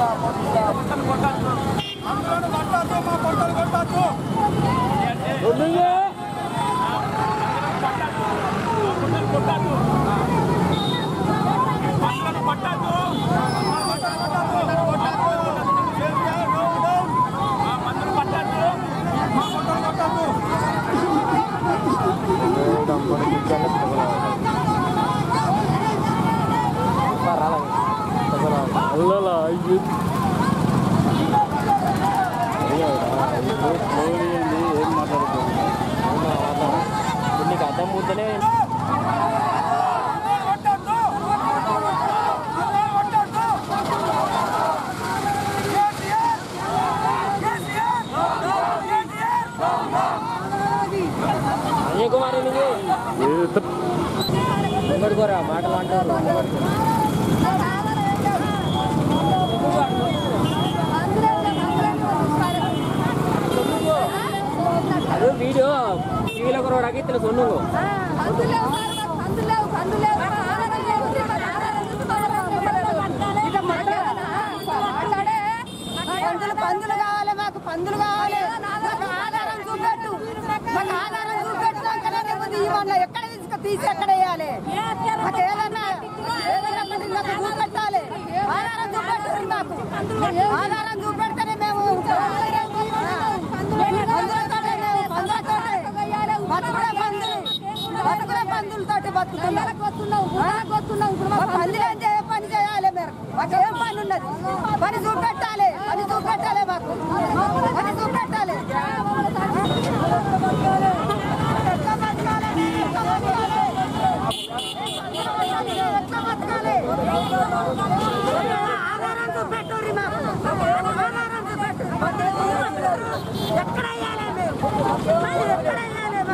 అల్లలా అయ్యి ఏం మాట్లాడుతుంది నీకు అర్థం ముద్దనే అజయ్ కుమార్ నువ్వు ముంగడుకోరా మాటలు అంటారు ಅದು ವಿಡಿಯೋ ಟಿವಿలో కూడా రాగిత్తలు సొన్నుగు పందులు పందులు కావాలి మాకు పందులు కావాలి మాకు ఆధారం చూపెట్టు మాకు ఆధారం చూపెట్టు అక్కడ లేకపోతే ఇవన్న ఎక్కడ తీసుకు తీసి ఎక్కడ వేయాలి మాకు ఏదన్నా ఏదన్నా ఒకటి మాకు చూపెట్టాలి ఆధారం చూపెట్టు మాకు ఆధారం చూపెడితేనే మేము పందులతోటే మేము పందులతోటే బతుకుడే పందులు బతుకుడే పందులతోటి బతుకుతున్నాం మా పందులు అంటే ఏ పని చేయాలి మీరు మాకు ఏం పని ఉన్నది పని చూపెట్టాలి పని చూపెట్టాలి మాకు పని చూపెట్టాలి ఎట్లా బతకాలి? ఎట్లా బతకాలి? ఎట్లా బతకాలి? ఆధారం చూపెట్టుర్రి మాకు ఆధారం చూపెట్టు ఎక్కడ వేయాలి మేము మరి ఎక్కడ వేయాలి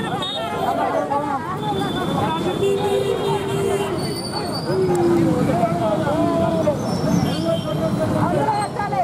అందులో పెట్టాలి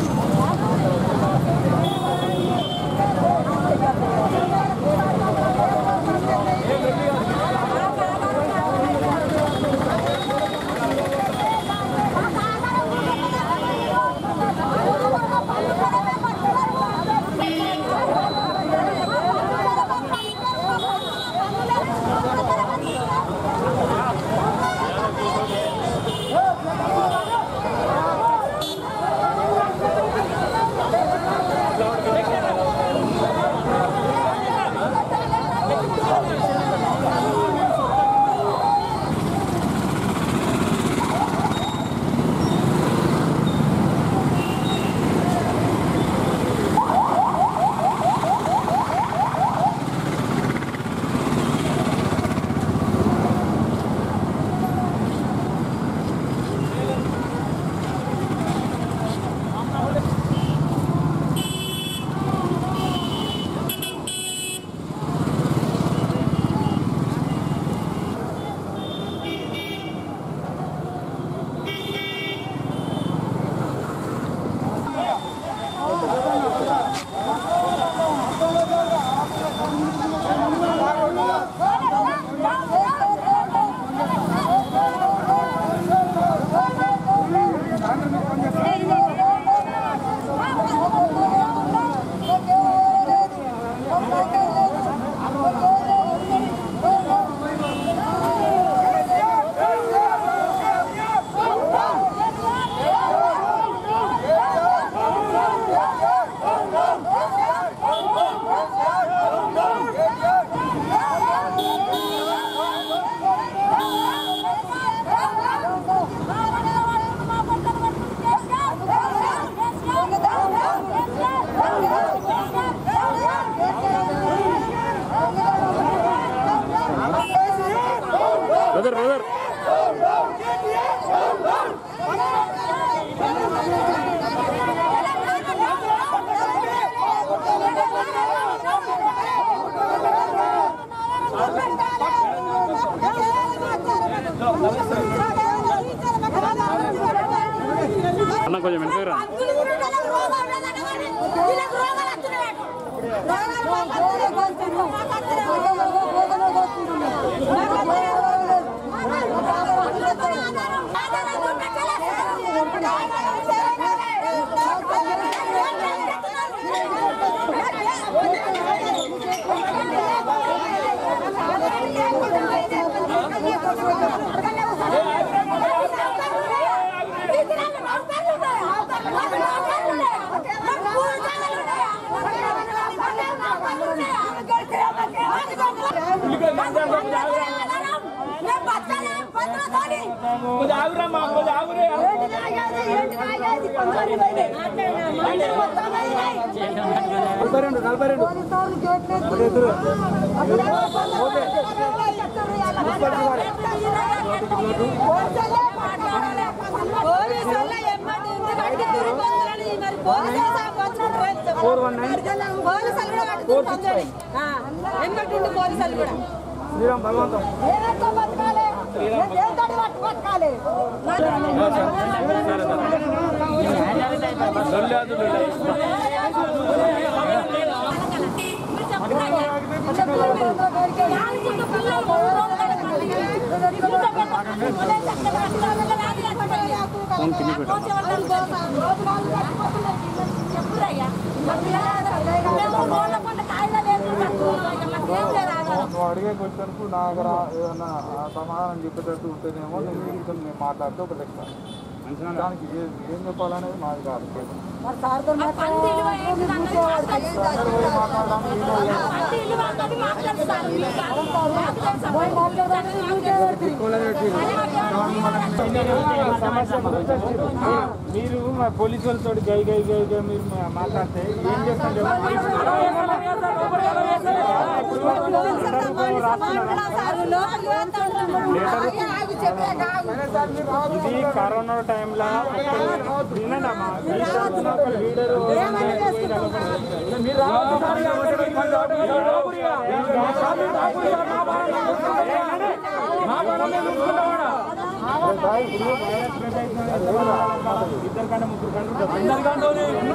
బ్రదర్ బ్రదర్ అన్న కొంచెం వెనక్కి రా ఆధారం కొంచెం ఆగురమ్మా కొంచెం ఆగురే పోలీసులు కూడా శ్రీరామ్ భగవంతం ఏదైతే బతకాలి ఏదైతే బతకాలి నువ్వు అడిగే క్వశ్చన్కు నాకు రా ఏదన్నా ఆ సమాధానం చెప్పేటట్టు ఉంటేనేమో నేను మీతో నేను మాట్లాడితే ఒక లెక్క దానికి ఏ- ఏం చెప్పాలనేది మాది కాదు మీరు మా పోలీసు వాళ్ళతో గై గై గై గై మీరు మా- మాట్లాడితే ఏం చేస్తాం ఇది కరోనా టైంలో వినండమ్మా లీడర్ ఇద్దరు కంటే ముగ్గురు కంటే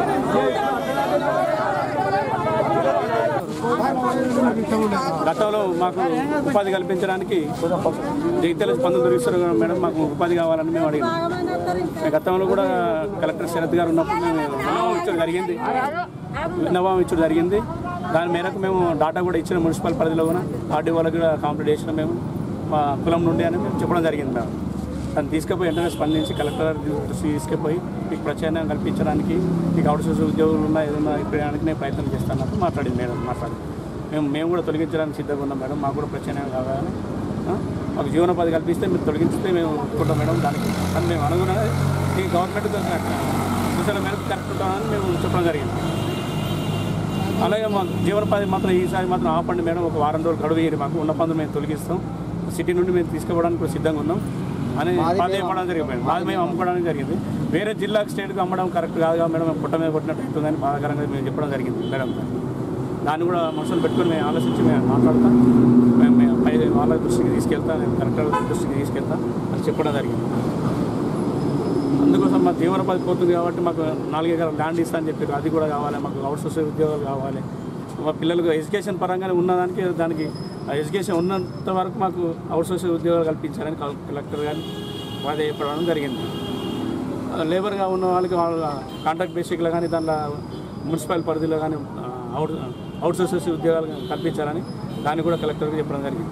గతంలో మాకు ఉపాధి కల్పించడానికి జగిత్యాల స్పందన ఈశ్వర మేడం మాకు ఉపాధి కావాలని మేము అడిగాం మేము గతంలో కూడా కలెక్టర్ శరత్ గారు ఉన్నప్పుడు మేము విన్నవం ఇచ్చడం జరిగింది విన్నవం ఇచ్చడం జరిగింది దాని మేరకు మేము డాటా కూడా ఇచ్చిన మున్సిపల్ పరిధిలో కూడా ఆర్డీ వాళ్ళకి కూడా కంప్లీట్ చేసిన మేము మా కులం నుండి అని మేము చెప్పడం జరిగింది మేము దాన్ని తీసుకుపోయి వెంటనే స్పందించి కలెక్టర్ గారి దృష్టికి తీసుకుపోయి మీకు ప్రత్యామ్నాయం కల్పించడానికి మీకు అవుట్ సోర్స్ ఉద్యోగులు ఉన్నా ఏదైనా ఇప్పడానికి నేను ప్రయత్నం చేస్తానప్పుడు మాట్లాడింది మేడం మాట్లాడింది మేము మేము కూడా తొలగించడానికి సిద్ధంగా ఉన్నాం మేడం మాకు కూడా ప్రత్యామ్నాయం కావాలి ఆ? మాకు జీవనోపాధి కల్పిస్తే మీరు తొలగించితే మేము ఒప్పుకుంటాం మేడం దానికి కానీ మేము అనుగుణంగా ఈ గవర్నమెంట్ సూచన మేరకు కరెక్ట్ ఉంటామని మేము చెప్పడం జరిగింది అలాగే మా జీవనోపాధి మాత్రం ఈసారి మాత్రం ఆపండి మేడం ఒక వారం రోజులు గడువు ఇయ్యండి మాకు ఉన్న పనులు మేము తొలగిస్తాం సిటీ నుండి మేము తీసుకోవడానికి కూడా సిద్ధంగా ఉన్నాం అని బాధపడడం జరిగింది మేడం మాది మేము అమ్ముకోవడానికి జరిగింది వేరే జిల్లాకు స్టేట్కి అమ్మడం కరెక్ట్ కాదు కదా మేడం మేము పుట్ట మీద కొట్టినట్టు అవుతుందని బాధాకరంగా మేము చెప్పడం జరిగింది మేడం దాన్ని కూడా మనసులో పెట్టుకొని మేము ఆలోచించి మేము మాట్లాడతాం మేము మేము పై వాళ్ళ దృష్టికి తీసుకెళ్తా నేను కలెక్టర్ దృష్టికి తీసుకెళ్తా అని చెప్పడం జరిగింది అందుకోసం మా జీవనోపాధి పోతుంది కాబట్టి మాకు నాలుగు ఎకరాల ల్యాండ్ ఇస్తా అని చెప్పారు అది కూడా కావాలి మాకు అవుట్ సోర్స్ ఉద్యోగాలు కావాలి మా పిల్లలకు ఎడ్యుకేషన్ పరంగానే ఉన్నదానికి దానికి ఆ ఎడ్యుకేషన్ ఉన్నంత వరకు మాకు అవుట్ సోర్స్ ఉద్యోగాలు కల్పించాలని కల- కలెక్టర్ గారు వాదే చెప్పడం జరిగింది ఆ, లేబర్గా ఉన్న వాళ్ళకి వాళ్ళ కాంట్రాక్ట్ బేసిక్లో కానీ దాంట్లో మున్సిపల్ పరిధిలో కానీ ఆ, అవుట్ అవుట్ సోర్సెస్ ఉద్యోగాలు కల్పించాలని దాన్ని కూడా కలెక్టర్కి చెప్పడం జరిగింది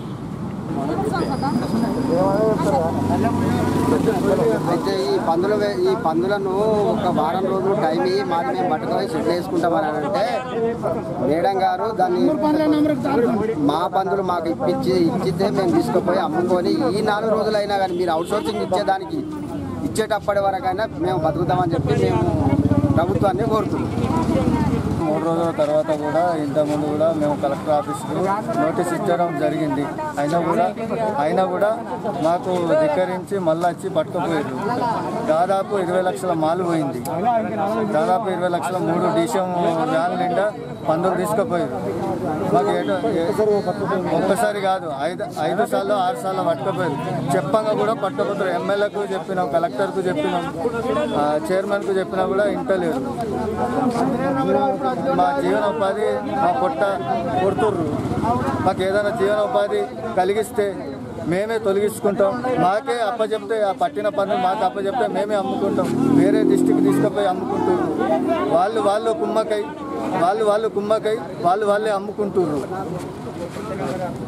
అయితే ఈ పందుల వే- ఈ పందులను ఒక వారం రోజులు టైం ఇయ్యి మాది మేము పట్టుకొని షెడ్ వేసుకుంటామని అంటే మేడం గారు దాన్ని మా పందులు మాకు ఇప్పించి ఇచ్చితే మేము తీసుకుపోయి అమ్ముకొని ఈ నాలుగు రోజులైనా కానీ మీరు అవుట్ సోర్సింగ్ ఇచ్చేదానికి ఇచ్చేటప్పటి వరకైనా మేము బతుకుతామని చెప్పి మేము ప్రభుత్వాన్ని కోరుతున్నాం మూడు రోజుల తర్వాత కూడా ఇంతకుముందు కూడా మేము కలెక్టర్ ఆఫీస్కు నోటీస్ ఇచ్చడం జరిగింది అయినా కూడా అయినా కూడా మాకు ధిక్కరించి మళ్ళీ వచ్చి పట్టుకుపోయారు దాదాపు ఇరవై లక్షల మాలు పోయింది దాదాపు ఇరవై లక్షల మూడు డిషం వ్యాన్ నిండా పందులు తీసుకుపోయారు మాకు ఏటో ఏ- ఒక్కసారి కాదు ఐదు ఐదు సార్లు ఆరు సార్లు పట్టుకుపోయారు చెప్పంగా కూడా పట్టుకుపోతారు ఎమ్మెల్యేకు చెప్పినాం కలెక్టర్కు చెప్పినాం ఆ, చైర్మన్కు చెప్పినా కూడా ఇంటలేదు మా జీవనోపాధి మా పొట్ట కొడుతుర్రు మాకు ఏదైనా జీవనోపాధి కలిగిస్తే మేమే తొలగించుకుంటాం మాకే అప్పచెప్తే ఆ పట్టిన పనులు మాకు అప్పచెప్తే మేమే అమ్ముకుంటాం వేరే డిస్టిక్ తీసుకుపోయి అమ్ముకుంటుర్రు వాళ్ళు వాళ్ళు కుమ్మకై వాళ్ళు వాళ్ళు కుమ్మకై వాళ్ళు వాళ్ళే అమ్ముకుంటుర్రు